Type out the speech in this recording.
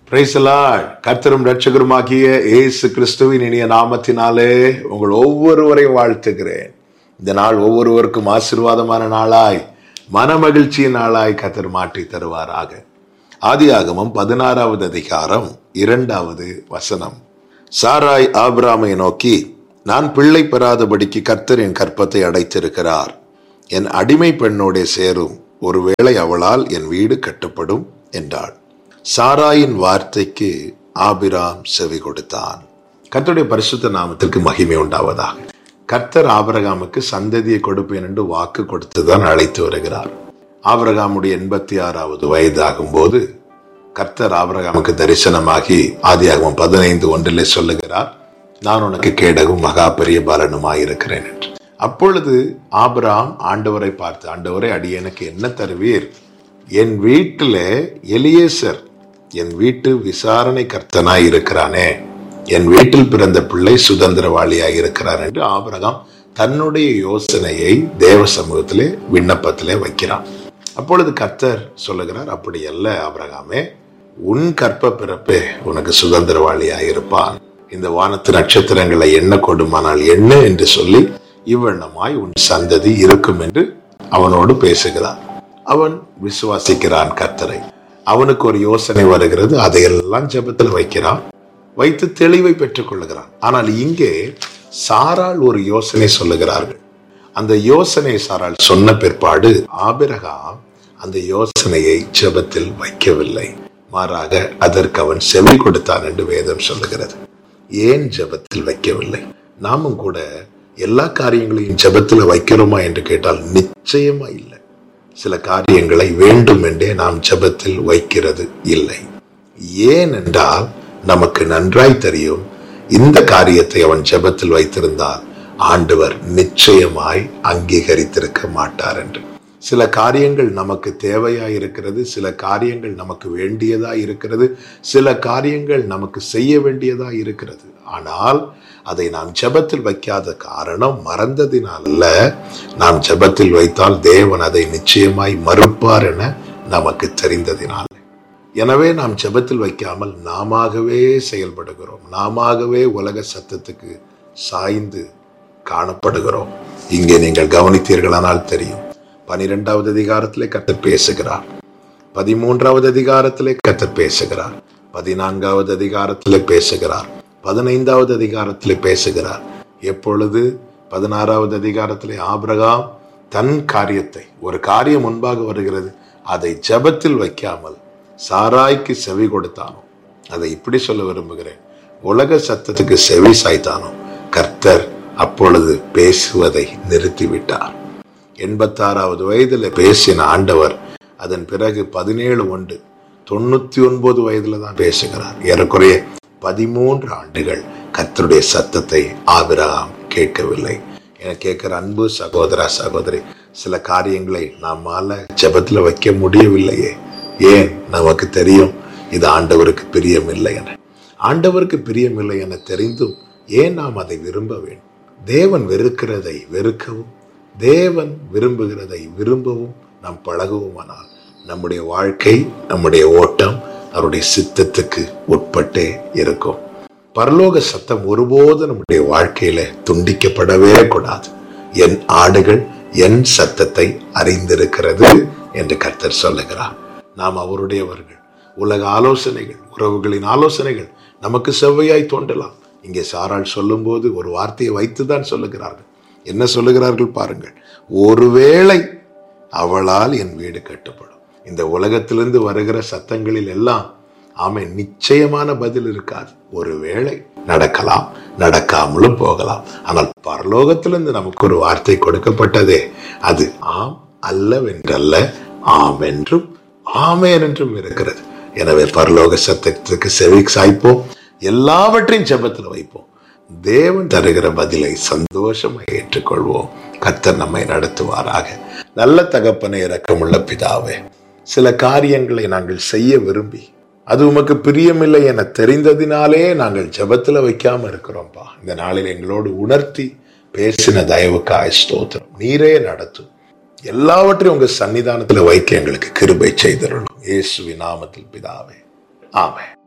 பிரைசலாட் கர்த்தரும் ரட்சகருமாகிய இயேசு கிறிஸ்துவின் இனிய நாமத்தினாலே உங்கள் ஒவ்வொருவரை வாழ்த்துகிறேன் இந்த நாள் ஒவ்வொருவருக்கும் ஆசீர்வாதமான நாளாய் மனமகிழ்ச்சியின் நாளாய் கர்த்தர் மாற்றி தருவாராக ஆதியாகமம் பதினாறாவது அதிகாரம் இரண்டாவது வசனம் சாராய் ஆபிராமை நோக்கி நான் பிள்ளை பெறாதபடிக்கு கர்த்தர் என் கற்பத்தை அடைத்திருக்கிறார் என் அடிமை பெண்ணோடே சேரும் ஒருவேளை அவளால் என் வீடு கட்டப்படும் என்றாள் சாராயின் வார்த்தைக்கு ஆபிராம் செவி கொடுத்தான் கர்த்தருடைய பரிசுத்த நாமத்திற்கு மகிமை உண்டாவதாக கர்த்தர் ஆபிரகாமுக்கு சந்ததியை கொடுப்பேன் என்று வாக்கு கொடுத்துதான் அழைத்து வருகிறார் ஆபிரகாமுடைய எண்பத்தி ஆறாவது வயதாகும் போது கர்த்தர் ஆபிரகாமுக்கு தரிசனமாகி ஆதியாகமம் பதினைந்து ஒன்றிலே சொல்லுகிறார் நான் உனக்கு கேடகும் மகா பெரிய பலனுமாயிருக்கிறேன் என்று அப்பொழுது ஆபிராம் ஆண்டவரை பார்த்து ஆண்டவரை அடியனுக்கு என்ன தருவீர் என் வீட்டில் எலியேசர் என் வீட்டு விசாரணை கர்த்தனாய் இருக்கிறானே என் வீட்டில் பிறந்த பிள்ளை சுதந்திரவாளியாய் இருக்கிறான் என்று ஆபிரகாம் தன்னுடைய யோசனையை தேவ சமூகத்திலே விண்ணப்பத்திலே வைக்கிறான் அப்பொழுது கர்த்தர் சொல்லுகிறார் அப்படி அல்ல ஆபிரகாமே உன் கற்ப பிறப்பே உனக்கு சுதந்திரவாளியாய் இருப்பான் இந்த வானத்து நட்சத்திரங்களை எண்ண கொடுமானால் என்ன என்று சொல்லி இவ்வண்ணமாய் உன் சந்ததி இருக்கும் என்று அவனோடு பேசுகிறான் அவன் விசுவாசிக்கிறான் கர்த்தரை அவனுக்கு ஒரு யோசனை வருகிறது அதையெல்லாம் ஜெபத்தில் வைக்கிறான் வைத்து தெளிவை பெற்றுக் கொள்ளுகிறான் ஆனால் இங்கே சாரால் ஒரு யோசனை சொல்லுகிறார்கள் அந்த யோசனை சாரால் சொன்ன பிற்பாடு ஆபிரகாம் அந்த யோசனையை ஜெபத்தில் வைக்கவில்லை மாறாக அதற்கு அவன் செவி கொடுத்தான் என்று வேதம் சொல்லுகிறது ஏன் ஜெபத்தில் வைக்கவில்லை நாமும் கூட எல்லா காரியங்களையும் ஜெபத்தில் வைக்கிறோமா என்று கேட்டால் நிச்சயமா இல்லை சில காரியங்களை வேண்டும் என்றே நாம் ஜெபத்தில் வைக்கிறது இல்லை ஏன் என்றால் நமக்கு நன்றாய் தெரியும் இந்த காரியத்தை அவன் ஜெபத்தில் வைத்திருந்தால் ஆண்டவர் நிச்சயமாய் அங்கீகரித்திருக்க மாட்டார் என்று சில காரியங்கள் நமக்கு தேவையா இருக்கிறது சில காரியங்கள் நமக்கு வேண்டியதா இருக்கிறது சில காரியங்கள் நமக்கு செய்ய வேண்டியதா இருக்கிறது ஆனால் அதை நாம் ஜெபத்தில் வைக்காத காரணம் மறந்ததினால் அல்ல நாம் ஜெபத்தில் வைத்தால் தேவன் அதை நிச்சயமாய் மறுப்பார் என நமக்கு தெரிந்ததினால் எனவே நாம் ஜெபத்தில் வைக்காமல் நாமவே செயல்படுகிறோம் நாமவே உலக சத்தத்துக்கு சாய்ந்து காணப்படுகிறோம் இங்கே நீங்கள் கவனித்தீர்களானால் தெரியும் பனிரெண்டாவது அதிகாரத்திலே கத்தர் பேசுகிறார் பதிமூன்றாவது அதிகாரத்திலே கத்தர் பேசுகிறார் பதினான்காவது அதிகாரத்திலே பேசுகிறார் பதினைந்தாவது அதிகாரத்திலே பேசுகிறார் எப்பொழுது பதினாறாவது அதிகாரத்திலே ஆபிரகாம் தன் காரியத்தை ஒரு காரியம் முன்பாக வருகிறது அதை ஜபத்தில் வைக்காமல் சாராய்க்கு செவி கொடுத்தானோ அதை இப்படி சொல்ல விரும்புகிறேன் உலக சத்தத்துக்கு செவி சாய்த்தானோ கர்த்தர் அப்பொழுது பேசுவதை நிறுத்திவிட்டார் எண்பத்தாறாவது வயதில் பேசின ஆண்டவர் அதன் பிறகு பதினேழு ஒன்று தொண்ணூத்தி ஒன்பது வயதுல தான் பேசுகிறார் ஏறக்குறைய பதிமூன்று ஆண்டுகள் கர்த்தருடைய சத்தத்தை ஆபிரகாம் கேட்கவில்லை என கேட்கிற அன்பு சகோதரா சகோதரி சில காரியங்களை நம்மால ஜபத்துல வைக்க முடியவில்லையே ஏன் நமக்கு தெரியும் இது ஆண்டவருக்கு பிரியமில்லை என ஆண்டவருக்கு பிரியமில்லை என தெரிந்தும் ஏன் நாம் அதை விரும்ப வேண்டும் தேவன் வெறுக்கிறதை வெறுக்கவும் தேவன் விரும்புகிறதை விரும்பவும் நாம் பழகுவோமானால் நம்முடைய வாழ்க்கை நம்முடைய ஓட்டம் அவருடைய சித்தத்துக்கு உட்பட்டே இருக்கும் பரலோக சத்தம் ஒருபோதும் நம்முடைய வாழ்க்கையில துண்டிக்கப்படவே கூடாது என் ஆடுகள் என் சத்தத்தை அறிந்திருக்கிறது என்று கர்த்தர் சொல்லுகிறார் நாம் அவருடையவர்கள் உலக ஆலோசனைகள் உறவுகளின் ஆலோசனைகள் நமக்கு செவ்வையாய் தோன்றலாம் இங்கே சாரால் சொல்லும்போது ஒரு வார்த்தையை வைத்துதான் சொல்லுகிறார்கள் என்ன சொல்லுகிறார்கள் பாருங்கள் ஒருவேளை அவளால் என் வீடு கட்டப்படும் இந்த உலகத்திலிருந்து வருகிற சத்தங்களில் எல்லாம் ஆமை நிச்சயமான பதில் இருக்காது ஒருவேளை நடக்கலாம் நடக்காமலும் போகலாம் ஆனால் பரலோகத்திலிருந்து நமக்கு ஒரு வார்த்தை கொடுக்கப்பட்டதே அது ஆம் அல்லவென்றல்ல ஆம் என்றும் ஆமேன் என்றும் இருக்கிறது எனவே பரலோக சத்தத்துக்கு செவி சாய்ப்போம் எல்லாவற்றையும் ஜெபத்தில் வைப்போம் தேவன் தருகிற பதிலை சந்தோஷமாக ஏற்றுக்கொள்வோம் கர்த்தர் நம்மை நடத்துவாராக நல்ல தகப்பனை இரக்கமுள்ள பிதாவே சில காரியங்களை நாங்கள் செய்ய விரும்பி அது உமக்கு பிரியமில்லை என தெரிந்ததினாலே நாங்கள் ஜபத்துல வைக்காம இருக்கிறோம்ப்பா இந்த நாளில் எங்களோடு உணர்த்தி பேசின தயவுக்காய் ஸ்தோத்திரம் நீரே நடத்தும் எல்லாவற்றையும் உங்க சன்னிதானத்துல வைக்க எங்களுக்கு கிருபை செய்திடணும் இயேசுவின் நாமத்தில் பிதாவே ஆமென்